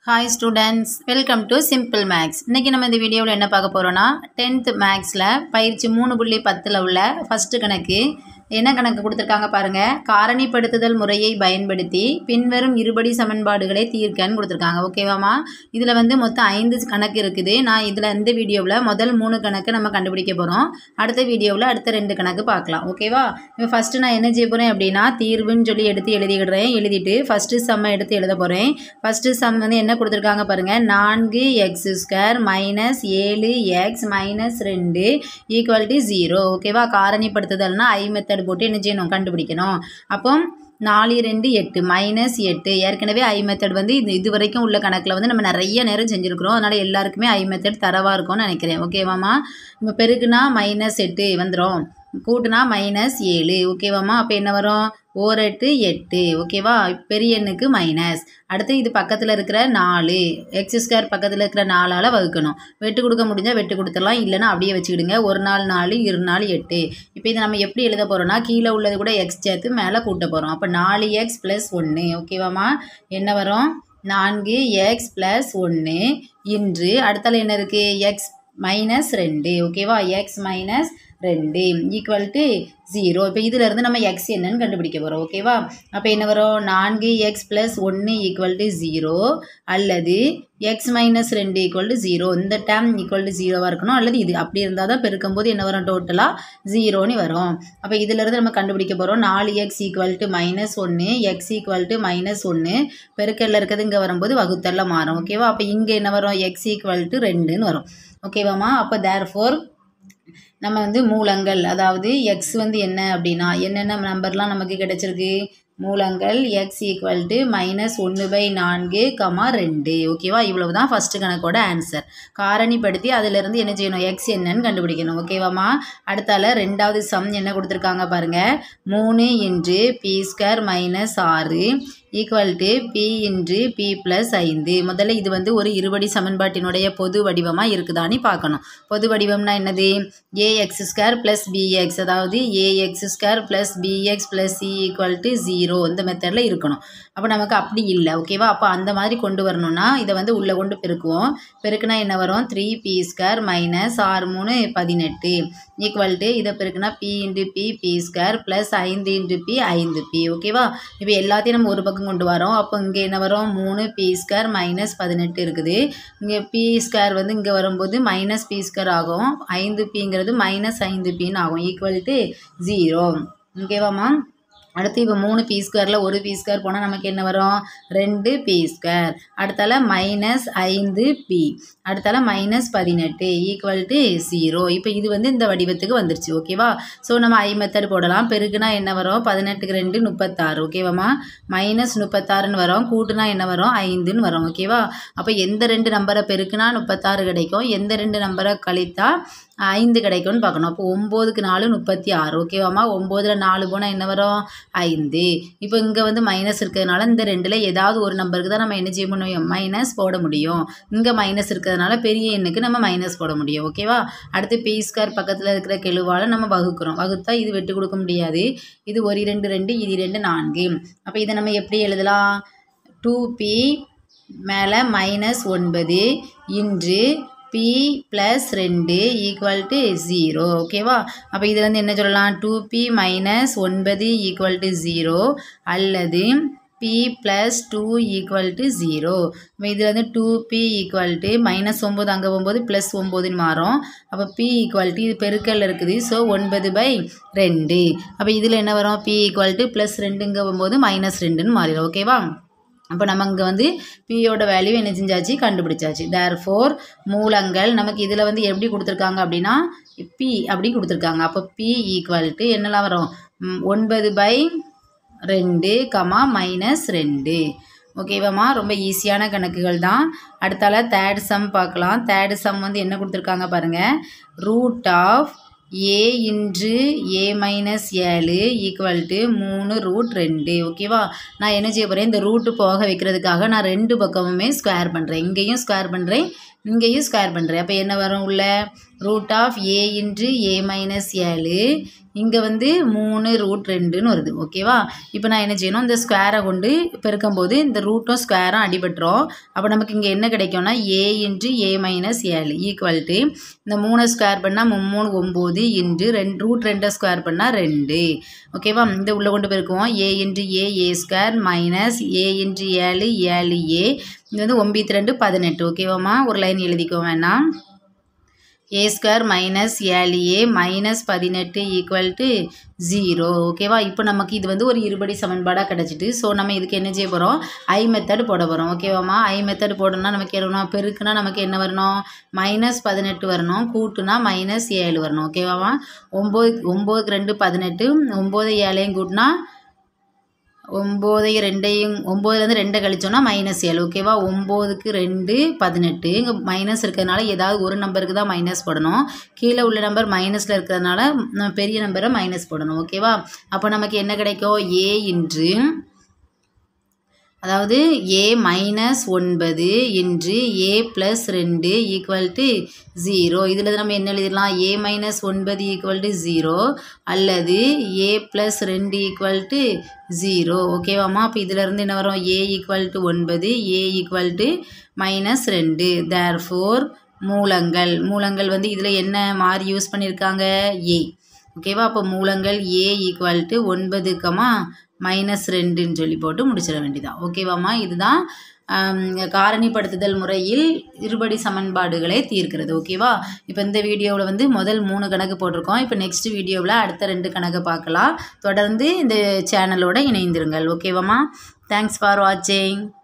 hi students welcome to simple maths இன்றைக்கி நம்ம இந்த வீடியோவில் என்ன பார்க்க போகிறோன்னா டென்த் மேக்ஸில் பயிற்சி மூணு புள்ளி பத்தில் உள்ள ஃபஸ்ட்டு கணக்கு என்ன கணக்கு கொடுத்துருக்காங்க பாருங்கள் காரணிப்படுத்துதல் முறையை பயன்படுத்தி பின்வரும் இருபடி சமன்பாடுகளை தீர்க்கன்னு கொடுத்துருக்காங்க ஓகேவாம்மா இதில் வந்து மொத்தம் ஐந்து கணக்கு இருக்குது நான் இதில் இந்த வீடியோவில் முதல் மூணு கணக்கு நம்ம கண்டுபிடிக்க போகிறோம் அடுத்த வீடியோவில் அடுத்த ரெண்டு கணக்கு பார்க்கலாம் ஓகேவா இப்போ ஃபஸ்ட்டு நான் என்ன செய்ய போகிறேன் அப்படின்னா தீர்வுன்னு சொல்லி எடுத்து எழுதிக்கிடுறேன் எழுதிட்டு ஃபஸ்ட்டு சம்மை எடுத்து எழுத போகிறேன் ஃபஸ்ட்டு சம் வந்து என்ன கொடுத்துருக்காங்க பாருங்கள் நான்கு எக்ஸ் ஸ்கொயர் மைனஸ் ஏழு எக்ஸ் மைனஸ் ரெண்டு ஈக்குவல் டு ஜீரோ ஓகேவா காரணிப்படுத்துதல்னா ஐ மெத்தட் போட்டு என்ன செய்யணும் கண்டுபிடிக்கணும் அப்போ நாலு ரெண்டு எட்டு மைனஸ் எட்டு ஏற்கனவே ஐ மெத்தட் வந்து இது இது வரைக்கும் உள்ள கணக்கில் வந்து நம்ம நிறைய நேரம் செஞ்சுருக்கிறோம் அதனால் எல்லாருக்குமே ஐ மெத்தட் தரவாக இருக்கும்னு நினைக்கிறேன் ஓகேவாம்மா இப்போ பெருக்குனா மைனஸ் எட்டு வந்துடும் கூட்டுனா மைனஸ் ஏழு ஓகேவாம்மா அப்போ என்ன வரும் ஓரெட்டு எட்டு ஓகேவா பெரிய எண்ணுக்கு மைனஸ் அடுத்து இது பக்கத்தில் இருக்கிற நாலு எக்ஸ் ஸ்கொயர் பக்கத்தில் இருக்கிற நாலால் வகுக்கணும் வெட்டு கொடுக்க முடிஞ்சால் வெட்டு கொடுத்துடலாம் இல்லைன்னா அப்படியே வச்சுக்கிடுங்க ஒரு நாள் நாலு இரு நாள் எட்டு இப்போ இதை நம்ம எப்படி எழுத போகிறோம்னா கீழே உள்ளது கூட எக்ஸ் சேர்த்து மேலே கூட்ட போகிறோம் அப்போ நாலு எக்ஸ் ப்ளஸ் ஒன்று ஓகேவாம்மா என்ன வரும் நான்கு எக்ஸ் ப்ளஸ் ஒன்று இன்று அடுத்தால என்ன இருக்குது எக்ஸ் மைனஸ் ரெண்டு ஓகேவா எக்ஸ் மைனஸ் ரெண்டு ஈக்குவல் டு ஜீரோ இப்போ இதிலேருந்து நம்ம எக்ஸ் என்னன்னு கண்டுபிடிக்க போகிறோம் ஓகேவா அப்போ என்ன வரும் நான்கு எக்ஸ் ப்ளஸ் ஒன்று ஈக்குவல் டு ஜீரோ அல்லது எக்ஸ் மைனஸ் ரெண்டு ஈக்குவல் டு ஜீரோ இந்த டேம் ஈக்குவல் டு ஜீரோவாக இருக்கணும் அல்லது இது அப்படி இருந்தால் தான் பெருக்கும்போது என்ன வரும் டோட்டலாக ஜீரோன்னு வரும் அப்போ இதிலேருந்து நம்ம கண்டுபிடிக்க போகிறோம் நாலு எக்ஸ் ஈக்குவல் டு மைனஸ் ஒன்று எக்ஸ் ஈக்குவல் டு மைனஸ் ஒன்று பெருக்கல்ல இருக்கிறது இங்கே வரும்போது வகுத்தல்ல மாறும் ஓகேவா அப்போ இங்கே என்ன வரும் எக்ஸ் ஈக்குவல் டு ரெண்டுன்னு வரும் ஓகேவாம்மா அப்போ தேர் ஃபோர் நம்ம வந்து மூலங்கள் அதாவது எக்ஸ் வந்து என்ன அப்படின்னா என்னென்ன நம்பர்லாம் நமக்கு கிடைச்சிருக்கு மூலங்கள் எக்ஸ் ஈக்குவல் டு மைனஸ் ஒன்று பை நான்கு கமா ரெண்டு ஓகேவா இவ்வளவு தான் ஃபஸ்ட்டு கணக்கோட ஆன்சர் காரணிப்படுத்தி அதிலிருந்து என்ன செய்யணும் எக்ஸ் என்னன்னு கண்டுபிடிக்கணும் ஓகேவாம்மா அடுத்தால ரெண்டாவது சம் என்ன கொடுத்துருக்காங்க பாருங்கள் மூணு இன்று பி ஸ்கொயர் மைனஸ் ஆறு equal to b into b plus ஐந்து முதல்ல இது வந்து ஒரு இருபடி சமன்பாட்டினுடைய பொது வடிவமாக இருக்குதான்னு பார்க்கணும் பொது வடிவம்னா என்னது ஏஎக்ஸ் ஸ்கொயர் ப்ளஸ் பிஎக்ஸ் அதாவது a x square plus b x plus c equal to zero இந்த மெத்தடில் இருக்கணும் அப்போ நமக்கு அப்படி இல்லை ஓகேவா அப்போ அந்த மாதிரி கொண்டு வரணும்னா இதை வந்து உள்ளே கொண்டு பெருக்குவோம் பெருக்குனா என்ன வரும் த்ரீ பி ஸ்கொயர் மைனஸ் ஆறு மூணு பதினெட்டு ஈக்குவல் டு இதை பெருக்குனா b into b b square plus ஐந்து இன்டு பி ஐந்து பி ஓகேவா இப்போ எல்லாத்தையும் நம்ம ஒரு பக்கம் கொண்டு வரோம் அப்போ இங்கே என்ன வரும் மூணு பி ஸ்கொயர் மைனஸ் பதினெட்டு இருக்குது இங்கே பி ஸ்கொயர் வந்து இங்கே வரும்போது மைனஸ் பி ஸ்கொயர் ஆகும் ஐந்து பிங்கிறது மைனஸ் ஐந்து பின்னு ஆகும் ஈக்குவல் டு ஜீரோ ஓகேவாம்மா அடுத்து இப்போ மூணு பி ஸ்கொயரில் ஒரு பி ஸ்கொயர் போனால் நமக்கு என்ன வரும் ரெண்டு பி ஸ்கொயர் அடுத்தால மைனஸ் ஐந்து பி அடுத்தால மைனஸ் பதினெட்டு ஈக்குவல் டு ஜீரோ இப்போ இது வந்து இந்த வடிவத்துக்கு வந்துருச்சு ஓகேவா ஸோ நம்ம ஐ மெத்தட் போடலாம் பெருக்குனா என்ன வரும் பதினெட்டுக்கு ரெண்டு முப்பத்தாறு ஓகேவாம்மா மைனஸ் முப்பத்தாறுன்னு வரும் கூட்டுனா என்ன வரும் ஐந்துன்னு வரும் ஓகேவா அப்போ எந்த ரெண்டு நம்பரை பெருக்குனா முப்பத்தாறு கிடைக்கும் எந்த ரெண்டு நம்பரை கழித்தா ஐந்து கிடைக்கும்னு பார்க்கணும் அப்போ ஒம்போதுக்கு நாலு முப்பத்தி ஆறு ஓகேவாம்மா ஒம்போதில் நாலு போனால் என்ன வரும் ஐந்து இப்போ இங்கே வந்து மைனஸ் இருக்கிறதுனால இந்த ரெண்டில் ஏதாவது ஒரு நம்பருக்கு தான் நம்ம என்ன செய்ய முடியும் மைனஸ் போட முடியும் இங்கே மைனஸ் இருக்கிறதுனால பெரிய எண்ணுக்கு நம்ம மைனஸ் போட முடியும் ஓகேவா அடுத்து பி ஸ்கொயர் பக்கத்தில் இருக்கிற கெழுவால் நம்ம வகுக்கிறோம் வகுத்தா இது வெட்டு கொடுக்க முடியாது இது ஒரு ரெண்டு ரெண்டு இது ரெண்டு நான்கு அப்போ இதை நம்ம எப்படி எழுதலாம் டூ பி மேலே மைனஸ் ஒன்பது இன்று பி ப்ளஸ் ரெண்டு ஈக்குவல் டு ஜீரோ ஓகேவா அப்போ இது வந்து என்ன சொல்லலாம் டூ பி மைனஸ் ஒன்பது ஈக்குவல் டு ஜீரோ அல்லது b plus two equal to zero இப்போ இதில் வந்து two b equal to minus ஒம்பது அங்கே போகும்போது ப்ளஸ் ஒம்போதுன்னு மாறும் அப்போ பி ஈக்குவல் டு இது பெருக்கல் இருக்குது ஸோ ஒன்பது பை ரெண்டு அப்போ இதில் என்ன வரும் பி ஈக்குவல் டு ப்ளஸ் ரெண்டுங்க போகும்போது மைனஸ் ரெண்டுன்னு மாறிடும் ஓகேவா அப்போ நம்ம இங்கே வந்து பியோட வேல்யூ என்ன செஞ்சாச்சு கண்டுபிடிச்சாச்சு தேர் ஃபோர் மூலங்கள் நமக்கு இதில் வந்து எப்படி கொடுத்துருக்காங்க அப்படின்னா பி அப்படி கொடுத்துருக்காங்க அப்போ பி ஈக்குவல் டு என்னெல்லாம் வரும் ஒன்பது பை ரெண்டு கமா மைனஸ் ரெண்டு ஓகேவாம்மா ரொம்ப ஈஸியான கணக்குகள் தான் அடுத்தால தேர்ட் சம் பார்க்கலாம் தேர்ட் சம் வந்து என்ன கொடுத்துருக்காங்க பாருங்கள் root of a into a minus ஏழு ஈக்குவல் டு மூணு ரூட் ரெண்டு ஓகேவா நான் என்ன செய்ய போகிறேன் இந்த ரூட்டு போக வைக்கிறதுக்காக நான் ரெண்டு பக்கமுமே ஸ்கொயர் பண்ணுறேன் இங்கேயும் ஸ்கொயர் பண்ணுறேன் இங்கேயும் ஸ்கொயர் பண்ணுறேன் அப்போ என்ன வரும் உள்ள root of a into a minus ஏழு இங்கே வந்து மூணு ரூட் ரெண்டுன்னு வருது ஓகேவா இப்போ நான் என்ன செய்யணும் இந்த ஸ்கொயரை கொண்டு பெருக்கும்போது இந்த ரூட்டும் ஸ்கொயரும் அடிபட்டுரும் அப்போ நமக்கு இங்கே என்ன கிடைக்கும்னா ஏ இன்ட்டு ஏ மைனஸ் ஏழு ஈக்குவல் டு இந்த மூணை ஸ்கொயர் பண்ணால் மூணு ஒம்பது இன்ட்டு ரெண்டு ரூட் ரெண்டை ஸ்கொயர் பண்ணால் ரெண்டு ஓகேவா இந்த உள்ளே கொண்டு பெருக்குவோம் a into a a square minus a into ஏழு ஏழு ஏ இது வந்து ஒம்பத்தி ரெண்டு பதினெட்டு ஓகேவாம்மா ஒரு லைன் எழுதிக்கோ வேணாம் ஏ ஸ்கொயர் மைனஸ் ஏழு ஏ மைனஸ் பதினெட்டு ஈக்குவல் டு ஜீரோ ஓகேவா இப்போ நமக்கு இது வந்து ஒரு இருபடி சமன்பாடாக கிடச்சிட்டு ஸோ நம்ம இதுக்கு என்ன செய்ய போகிறோம் ஐ மெத்தட் போட போகிறோம் ஓகேவாம்மா ஐ மெத்தட் போடணும்னா நமக்கு என்ன பெருக்குனா நமக்கு என்ன வரணும் மைனஸ் பதினெட்டு வரணும் கூட்டுனா மைனஸ் ஏழு வரணும் ஓகேவாம்மா ஒம்பது ஒம்போதுக்கு ரெண்டு பதினெட்டு ஒம்பது ஏழையும் கூட்டினா ஒம்போதையும் ரெண்டையும் ஒம்போதுலேருந்து ரெண்டை கழிச்சோன்னா மைனஸ் ஏழு ஓகேவா ஒம்போதுக்கு ரெண்டு பதினெட்டு இங்கே மைனஸ் இருக்கிறதுனால ஏதாவது ஒரு நம்பருக்கு தான் மைனஸ் போடணும் கீழே உள்ள நம்பர் மைனஸில் இருக்கிறதுனால நம்ம பெரிய நம்பரை மைனஸ் போடணும் ஓகேவா அப்போ நமக்கு என்ன கிடைக்கும் ஏ இன்று அதாவது ஏ மைனஸ் ஒன்பது இன்று ஏ ப்ளஸ் ரெண்டு ஈக்குவல் டு ஜீரோ இதில் நம்ம என்ன எழுதிடலாம் ஏ மைனஸ் ஒன்பது ஈக்குவல் டு ஜீரோ அல்லது ஏ ப்ளஸ் ரெண்டு ஈக்குவல் டு ஜீரோ ஓகேவாம்மா அப்போ இதிலேருந்து என்ன வரும் ஏ ஈக்குவல் டு ஒன்பது ஏ ஈக்குவல் டு மைனஸ் ரெண்டு தேர் ஃபோர் மூலங்கள் மூலங்கள் வந்து இதில் என்ன மாறி யூஸ் பண்ணியிருக்காங்க ஏ ஓகேவா அப்போ மூலங்கள் ஏ ஈக்குவல் டு ஒன்பது கமா மைனஸ் ரெண்டுன்னு சொல்லி போட்டு முடிச்சிட வேண்டியதான் ஓகேவாம்மா இதுதான் காரணிப்படுத்துதல் முறையில் இருபடி சமன்பாடுகளை தீர்க்கிறது ஓகேவா இப்போ இந்த வீடியோவில் வந்து முதல் மூணு கணக்கு போட்டிருக்கோம் இப்போ நெக்ஸ்ட் வீடியோவில் அடுத்த ரெண்டு கணக்கு பார்க்கலாம் தொடர்ந்து இந்த சேனலோட இணைந்திருங்கள் ஓகேவாம்மா தேங்க்ஸ் ஃபார் வாட்சிங்